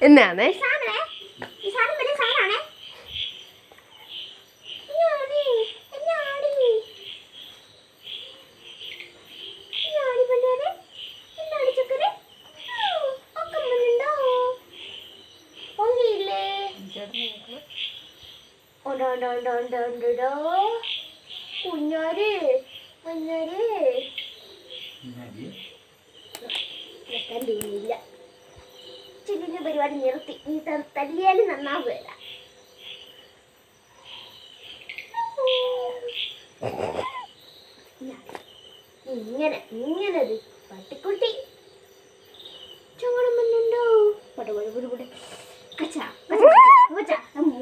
എന്നാണ് സാധനേ ഈ സാധനം വലിയ സാധനമാണേ ഞാടി ഞാടി ഞാടി പിള്ളേരെ എന്നാടി ചക്കരെ ഒക്കെ മുന്നുണ്ടോ പൊങ്ങിയില്ലേ ഉണ്ടോ ഉണ്ടോ ഉണ്ടോ ഉണ്ടോ ഉണ്ടോ കുഞ്ഞാര് കുഞ്ഞാര് വെക്കാൻ തോന്നിയില്ല ചില്ലിന്റെ പരിപാടി നിർത്തി ഈ ത- തല്ലിയാലും നന്നാവുകയില്ല ഇങ്ങനെ ഇങ്ങനെ ഒരു പട്ടിക്കുട്ടി ചങ്ങണം വന്നുണ്ടോ പട പട പട പട കച്ച കച്ച കച്ച കച്ച